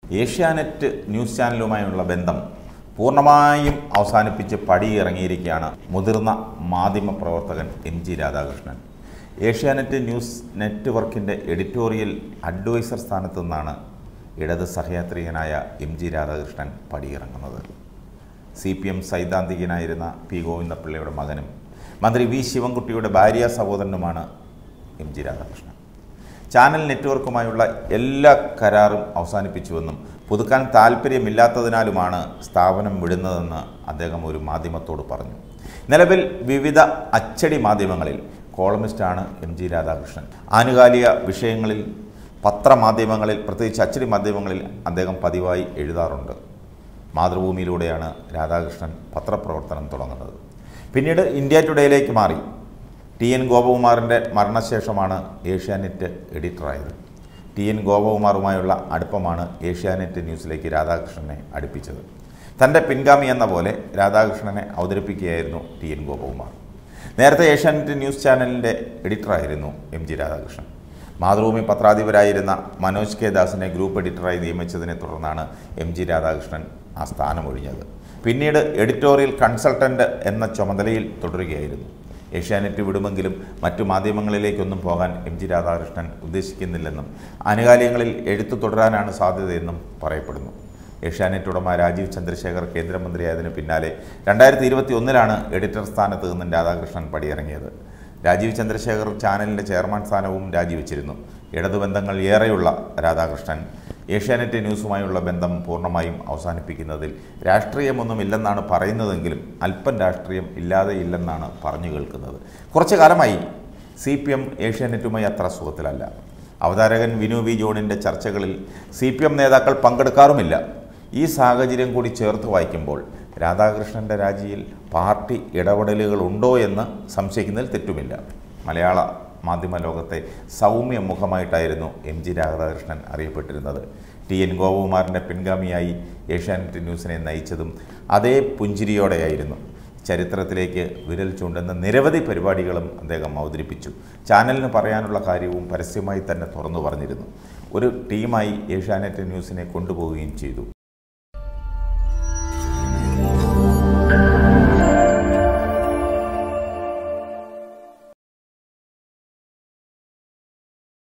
Asianet news ചാനലുമായുള്ള ബന്ധം പൂർണ്ണമായും അവസാനിപ്പിച്ച് പടിയിറങ്ങിയിരിക്കുകയാണ് മുതിർന്ന മാധ്യമ പ്രവർത്തകൻ M G Radhakrishnan Asianet news നെറ്റ്വർക്കിൻ്റെ എഡിറ്റോറിയൽ അഡ്വൈസർ സ്ഥാനത്തു നിന്നാണ് ഇടത് സഹയാത്രികനായ എം ജി രാധാകൃഷ്ണൻ പടിയിറങ്ങുന്നത് സി പി എം സൈദ്ധാന്തികനായിരുന്ന പി ഗോവിന്ദപിള്ളയുടെ മകനും മന്ത്രി വി ശിവൻകുട്ടിയുടെ ഭാര്യ സഹോദരനുമാണ് എം ജി രാധാകൃഷ്ണൻ ചാനൽ നെറ്റ്വർക്കുമായുള്ള എല്ലാ കരാറും അവസാനിപ്പിച്ചുവെന്നും പുതുക്കാൻ താല്പര്യമില്ലാത്തതിനാലുമാണ് സ്ഥാപനം വിടുന്നതെന്ന് അദ്ദേഹം ഒരു മാധ്യമത്തോട് പറഞ്ഞു നിലവിൽ വിവിധ അച്ചടി മാധ്യമങ്ങളിൽ കോളമിസ്റ്റാണ് എം ജി രാധാകൃഷ്ണൻ ആനുകാലിക വിഷയങ്ങളിൽ പത്രമാധ്യമങ്ങളിൽ പ്രത്യേകിച്ച് അച്ചടി മാധ്യമങ്ങളിൽ അദ്ദേഹം പതിവായി എഴുതാറുണ്ട് മാതൃഭൂമിയിലൂടെയാണ് രാധാകൃഷ്ണൻ പത്രപ്രവർത്തനം തുടങ്ങുന്നത് പിന്നീട് ഇന്ത്യ ടുഡേയിലേക്ക് മാറി ടി എൻ ഗോപകുമാറിൻ്റെ മരണശേഷമാണ് ഏഷ്യാനെറ്റ് എഡിറ്ററായത് ടി എൻ ഗോപകുമാറുമായുള്ള അടുപ്പമാണ് ഏഷ്യാനെറ്റ് ന്യൂസിലേക്ക് രാധാകൃഷ്ണനെ അടുപ്പിച്ചത് തൻ്റെ പിൻഗാമി എന്ന പോലെ രാധാകൃഷ്ണനെ അവതരിപ്പിക്കുകയായിരുന്നു ടി എൻ ഗോപകുമാർ നേരത്തെ ഏഷ്യാനെറ്റ് ന്യൂസ് ചാനലിൻ്റെ എഡിറ്ററായിരുന്നു എം ജി രാധാകൃഷ്ണൻ മാതൃഭൂമി പത്രാധിപരായിരുന്ന മനോജ് കെ ദാസിനെ ഗ്രൂപ്പ് എഡിറ്ററായി നിയമിച്ചതിനെ തുടർന്നാണ് എം ജി രാധാകൃഷ്ണൻ ആ സ്ഥാനമൊഴിഞ്ഞത് പിന്നീട് എഡിറ്റോറിയൽ കൺസൾട്ടൻ്റ് എന്ന ചുമതലയിൽ തുടരുകയായിരുന്നു ഏഷ്യാനെറ്റ് വിടുമെങ്കിലും മറ്റു മാധ്യമങ്ങളിലേക്കൊന്നും പോകാൻ എം ജി രാധാകൃഷ്ണൻ ഉദ്ദേശിക്കുന്നില്ലെന്നും ആനുകാലികങ്ങളിൽ എഴുത്തു തുടരാനാണ് സാധ്യതയെന്നും പറയപ്പെടുന്നു ഏഷ്യാനെറ്റ് ഉടമ രാജീവ് ചന്ദ്രശേഖർ കേന്ദ്രമന്ത്രിയായതിനു പിന്നാലെ രണ്ടായിരത്തി ഇരുപത്തി ഒന്നിലാണ് എഡിറ്റർ സ്ഥാനത്ത് നിന്നും രാധാകൃഷ്ണൻ പടിയിറങ്ങിയത് രാജീവ് ചന്ദ്രശേഖർ ചാനലിൻ്റെ ചെയർമാൻ സ്ഥാനവും രാജിവെച്ചിരുന്നു ഇടതുബന്ധങ്ങൾ ഏറെയുള്ള രാധാകൃഷ്ണൻ ഏഷ്യാനെറ്റ് ന്യൂസുമായുള്ള ബന്ധം പൂർണ്ണമായും അവസാനിപ്പിക്കുന്നതിൽ രാഷ്ട്രീയമൊന്നുമില്ലെന്നാണ് പറയുന്നതെങ്കിലും അല്പം രാഷ്ട്രീയം ഇല്ലാതെ ഇല്ലെന്നാണ് പറഞ്ഞു കേൾക്കുന്നത് കുറച്ചു കാലമായി സി പി എം ഏഷ്യാനെറ്റുമായി അത്ര സുഖത്തിലല്ല അവതാരകൻ വിനു വി ജോണിൻ്റെ ചർച്ചകളിൽ സി പി എം നേതാക്കൾ പങ്കെടുക്കാറുമില്ല ഈ സാഹചര്യം കൂടി ചേർത്ത് വായിക്കുമ്പോൾ രാധാകൃഷ്ണൻ്റെ രാജിയിൽ പാർട്ടി ഇടപെടലുകളുണ്ടോ എന്ന് സംശയിക്കുന്നതിൽ തെറ്റുമില്ല മലയാള മാധ്യമ ലോകത്തെ സൗമ്യ മുഖമായിട്ടായിരുന്നു എം ജി രാധാകൃഷ്ണൻ അറിയപ്പെട്ടിരുന്നത് ടി എൻ ഗോപകുമാറിൻ്റെ പിൻഗാമിയായി ഏഷ്യാനെറ്റ് ന്യൂസിനെ നയിച്ചതും അതേ പുഞ്ചിരിയോടെയായിരുന്നു ചരിത്രത്തിലേക്ക് വിരൽ ചൂണ്ടുന്ന നിരവധി പരിപാടികളും അദ്ദേഹം അവതരിപ്പിച്ചു ചാനലിന് പറയാനുള്ള കാര്യവും പരസ്യമായി തന്നെ തുറന്നു പറഞ്ഞിരുന്നു ഒരു ടീമായി ഏഷ്യാനെറ്റ് ന്യൂസിനെ കൊണ്ടുപോവുകയും ചെയ്തു